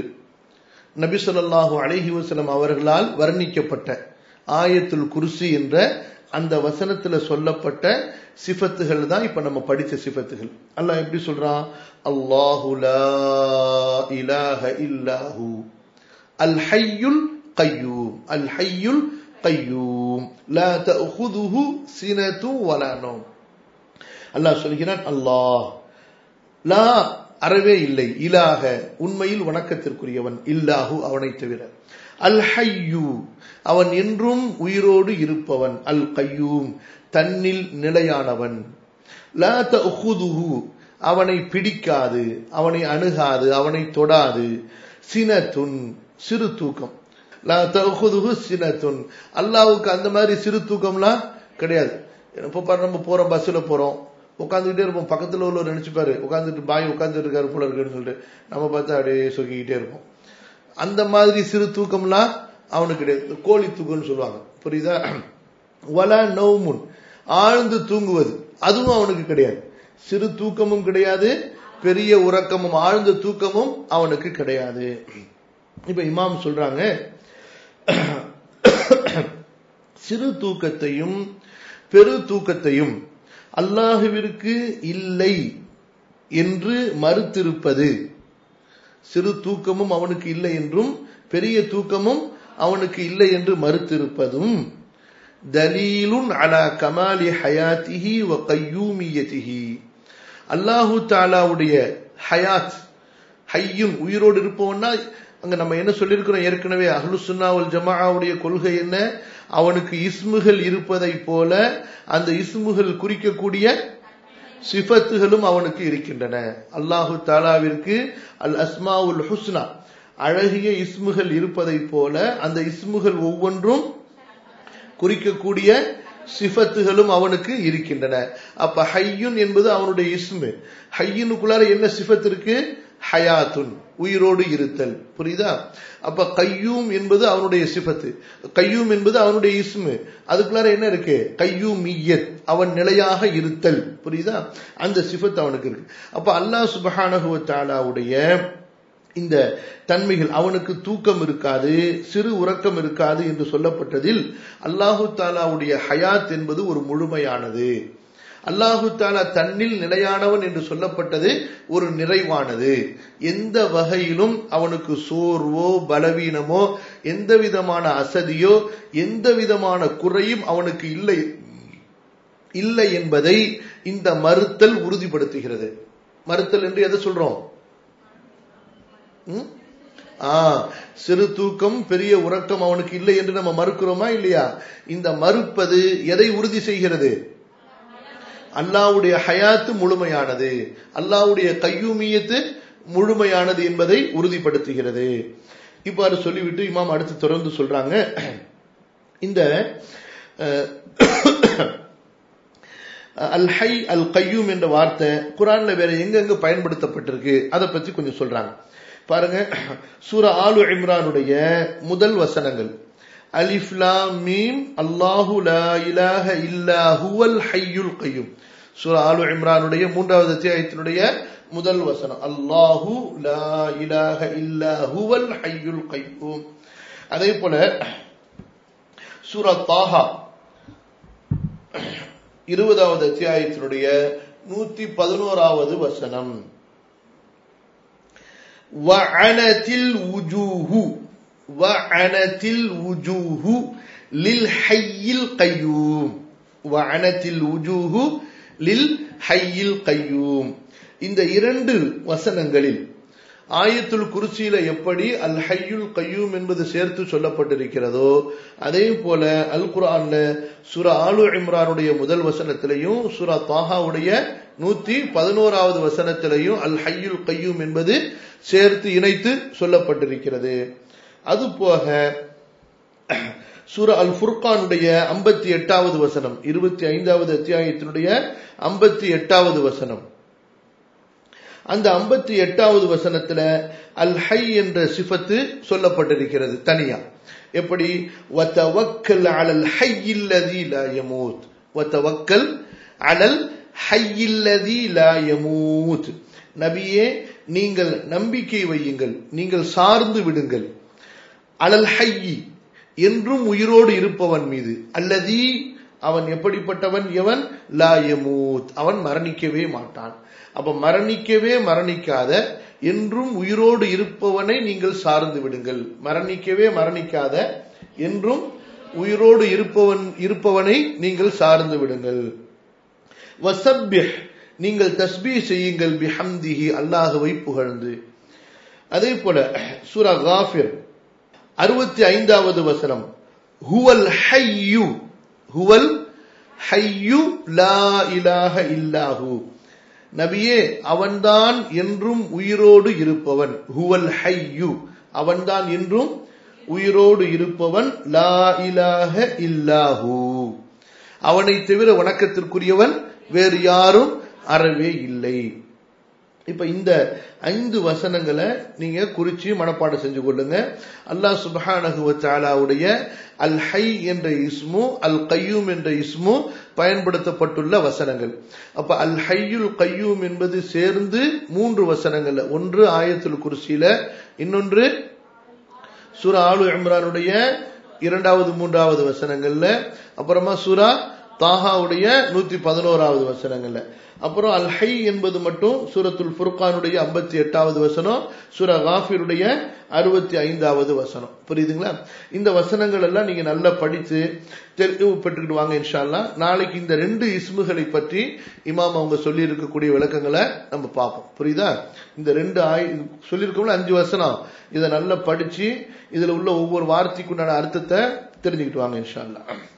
நபி ஸல்லல்லாஹு அலைஹி வஸல்லம் அவர்களால் வர்ணிக்கப்பட்ட ஆயத்துல் குர்சி என்ற அந்த வசனத்துல சொல்லப்பட்ட சிஃபத்துகள் தான் இப்ப நம்ம படிச்ச சிஃபத்துகள் அல்லாஹ் எப்படி சொல்றான் அல்லாஹு லா இலாஹ இல்லாஹு அல் ஹய்யுல் قيوم الحي القيوم لا تأخذه سنة ولا نوم அல்லாஹ் சொல்கிறான் அல்லாஹ் லா அறவே இல்லை இலாக உண்மையில் வணக்கத்திற்குரியவன் இல்லாஹு அவனை தவிர அல் ஹையூ அவன் என்றும் உயிரோடு இருப்பவன் அல் கையூம் தன்னில் நிலையானவன் லா தஹுதுஹு அவனை பிடிக்காது அவனை அணுகாது அவனை தொடாது சினத்துன் சிறு தூக்கம் லா தஹுதுஹு சினத்துன் அல்லாவுக்கு அந்த மாதிரி சிறு தூக்கம்லாம் கிடையாது இப்போ பாரு நம்ம போறோம் பஸ்ல போறோம் உட்காந்துக்கிட்டே இருப்போம் பக்கத்துல உள்ள நினைச்சுப்பாரு உட்காந்துட்டு பாய் உட்காந்துட்டு இருக்காரு போல இருக்குன்னு சொல்லிட்டு நம்ம பார்த்தா அப்படியே சொக்கிக்கிட்டே இருப்போம் அந்த மாதிரி சிறு தூக்கம்லாம் அவனுக்கு கிடையாது கோழி தூக்கம்னு சொல்லுவாங்க புரியுதா வலா நௌமுன் ஆழ்ந்து தூங்குவது அதுவும் அவனுக்கு கிடையாது சிறு தூக்கமும் கிடையாது பெரிய உறக்கமும் ஆழ்ந்த தூக்கமும் அவனுக்கு கிடையாது இப்ப இமாம் சொல்றாங்க சிறு தூக்கத்தையும் பெரு தூக்கத்தையும் அல்லாஹுவிற்கு இல்லை என்று மறுத்திருப்பது சிறு தூக்கமும் அவனுக்கு இல்லை என்றும் பெரிய தூக்கமும் அவனுக்கு இல்லை என்று மறுத்திருப்பதும் தலீலுன் அலா கமாலி ஹயாத்திஹி வ கையூமியத்திஹி அல்லாஹு தாலாவுடைய ஹயாத் ஹையும் உயிரோடு இருப்பவன்னா அங்க நம்ம என்ன சொல்லியிருக்கிறோம் ஏற்கனவே அஹ்லு சுன்னாவல் ஜமாவுடைய கொள்கை என்ன அவனுக்கு இஸ்முகள் இருப்பதை போல அந்த இஸ்முகள் குறிக்கக்கூடிய சிஃபத்துகளும் அவனுக்கு இருக்கின்றன அல்லாஹு தாலாவிற்கு அல் அஸ்மாவுல் ஹுஸ்னா அழகிய இஸ்முகள் இருப்பதை போல அந்த இஸ்முகள் ஒவ்வொன்றும் குறிக்கக்கூடிய சிஃபத்துகளும் அவனுக்கு இருக்கின்றன அப்ப ஹையுன் என்பது அவனுடைய இஸ்மு ஹையுனுக்குள்ளார என்ன சிஃபத் இருக்கு ஹயாத்துன் உயிரோடு இருத்தல் புரியுதா அப்ப கையூம் என்பது அவனுடைய சிபத்து கையூம் என்பது அவனுடைய இஸ்மு அதுக்குள்ளார என்ன இருக்கு கையூமியத் அவன் நிலையாக இருத்தல் புரியுதா அந்த சிபத்து அவனுக்கு இருக்கு அப்ப அல்லாஹ் சுபஹானஹுவ தாலாவுடைய இந்த தன்மைகள் அவனுக்கு தூக்கம் இருக்காது சிறு உறக்கம் இருக்காது என்று சொல்லப்பட்டதில் அல்லாஹு தாலாவுடைய ஹயாத் என்பது ஒரு முழுமையானது அல்லாஹு தாலா தன்னில் நிலையானவன் என்று சொல்லப்பட்டது ஒரு நிறைவானது எந்த வகையிலும் அவனுக்கு சோர்வோ பலவீனமோ எந்த விதமான அசதியோ எந்த விதமான குறையும் அவனுக்கு இல்லை இல்லை என்பதை இந்த மறுத்தல் உறுதிப்படுத்துகிறது மறுத்தல் என்று எதை சொல்றோம் சிறு தூக்கம் பெரிய உறக்கம் அவனுக்கு இல்லை என்று நம்ம மறுக்கிறோமா இல்லையா இந்த மறுப்பது எதை உறுதி செய்கிறது அல்லாவுடைய ஹயாத்து முழுமையானது அல்லாவுடைய கையூமியத்து முழுமையானது என்பதை உறுதிப்படுத்துகிறது இவ்வாறு சொல்லிவிட்டு இமாம் அடுத்து தொடர்ந்து சொல்றாங்க இந்த அல் ஹை அல் கையூம் என்ற வார்த்தை குரான்ல வேற எங்கெங்க பயன்படுத்தப்பட்டிருக்கு அதை பத்தி கொஞ்சம் சொல்றாங்க பாருங்க சூரா ஆலு இம்ரானுடைய முதல் வசனங்கள் அலிஃப்லா மீம் அல்லாஹு லா இலாஹ இல்லா ஹுவல் ஹையுல் கையும் சூரா ஆலு இம்ரானுடைய மூன்றாவது அத்தியாயத்தினுடைய முதல் வசனம் அல்லாஹு லா இலாஹ இல்லா ஹுவல் ஹையுல் கையும் அதே போல சூரா தாஹா இருபதாவது அத்தியாயத்தினுடைய நூத்தி பதினோராவது வசனம் وعنت الوجوه وعنت الوجوه للحي القيوم وعنت الوجوه للحي القيوم இந்த இரண்டு வசனங்களில் ஆயத்துல் குருசியில எப்படி அல் ஹையுல் கையூம் என்பது சேர்த்து சொல்லப்பட்டிருக்கிறதோ அதே போல அல் குரான்ல சுரா ஆலு இம்ரானுடைய முதல் வசனத்திலையும் சுரா தாஹாவுடைய நூத்தி பதினோராவது வசனத்திலையும் அல் ஹையுல் கையூம் என்பது சேர்த்து இணைத்து சொல்லப்பட்டிருக்கிறது அது போக சூர அல் ஃபுர்கானுடைய ஐம்பத்தி எட்டாவது வசனம் இருபத்தி ஐந்தாவது அத்தியாயத்தினுடைய ஐம்பத்தி எட்டாவது வசனம் அந்த ஐம்பத்தி எட்டாவது வசனத்துல அல் ஹை என்ற சிஃபத்து சொல்லப்பட்டிருக்கிறது தனியா எப்படி வத்தவக்கல் அலல் ஹை இல்லதி லா யமூத் வத்தவக்கல் அலல் ஹை இல்லதி லா யமூத் நபியே நீங்கள் நம்பிக்கை வையுங்கள் நீங்கள் சார்ந்து விடுங்கள் அலல் ஹையி என்றும் உயிரோடு இருப்பவன் மீது அல்லதி அவன் எப்படிப்பட்டவன் எவன் லா யமூத் அவன் மரணிக்கவே மாட்டான் அப்ப மரணிக்கவே மரணிக்காத என்றும் உயிரோடு இருப்பவனை நீங்கள் சார்ந்து விடுங்கள் மரணிக்கவே மரணிக்காத என்றும் உயிரோடு இருப்பவன் இருப்பவனை நீங்கள் சார்ந்து விடுங்கள் வசப்யஹ் நீங்கள் தஸ்பீ செய்யுங்கள் பிஹம்திஹி அல்லாஹுவை புகழ்ந்து அதே போல சூரா காஃபிர் அறுபத்தி ஐந்தாவது வசனம் ஹுவல் ஹையு ஹுவல் ஹையு லா இலாஹ இல்லாஹு நபியே அவன்தான் என்றும் உயிரோடு இருப்பவன் ஹுவல் ஹையு அவன்தான் என்றும் உயிரோடு இருப்பவன் லா இலாஹ இல்லாஹு அவனை தவிர வணக்கத்திற்குரியவன் வேறு யாரும் அறவே இல்லை இப்ப இந்த ஐந்து வசனங்களை நீங்க குறிச்சு மனப்பாடம் செஞ்சு கொள்ளுங்க அல்லாஹ் சுபஹானஹு வத்தாலாவுடைய அல் ஹை என்ற இஸ்மு அல் கையூம் என்ற இஸ்மு பயன்படுத்தப்பட்டுள்ள வசனங்கள் அப்ப அல் ஹையுல் கையூம் என்பது சேர்ந்து மூன்று வசனங்கள்ல ஒன்று ஆயத்துல் குர்சியில இன்னொன்று சூரா ஆலு இம்ரானுடைய இரண்டாவது மூன்றாவது வசனங்கள்ல அப்புறமா சூரா தாஹாவுடைய நூத்தி பதினோராவது வசனங்கள்ல அப்புறம் அல் ஹை என்பது மட்டும் சூரத்துல் ஃபுர்கானுடைய ஐம்பத்தி எட்டாவது வசனம் சூரா காஃபிருடைய அறுபத்தி ஐந்தாவது வசனம் புரியுதுங்களா இந்த வசனங்கள் எல்லாம் நீங்க நல்லா படித்து தெரிவு பெற்றுக்கிட்டு வாங்க இன்ஷால்லா நாளைக்கு இந்த ரெண்டு இஸ்முகளை பற்றி இமாம் அவங்க சொல்லி இருக்கக்கூடிய விளக்கங்களை நம்ம பார்ப்போம் புரியுதா இந்த ரெண்டு ஆய் சொல்லியிருக்கோம்ல அஞ்சு வசனம் இதை நல்லா படிச்சு இதுல உள்ள ஒவ்வொரு வார்த்தைக்குண்டான அர்த்தத்தை தெரிஞ்சுக்கிட்டு வாங்க இன்ஷால்லா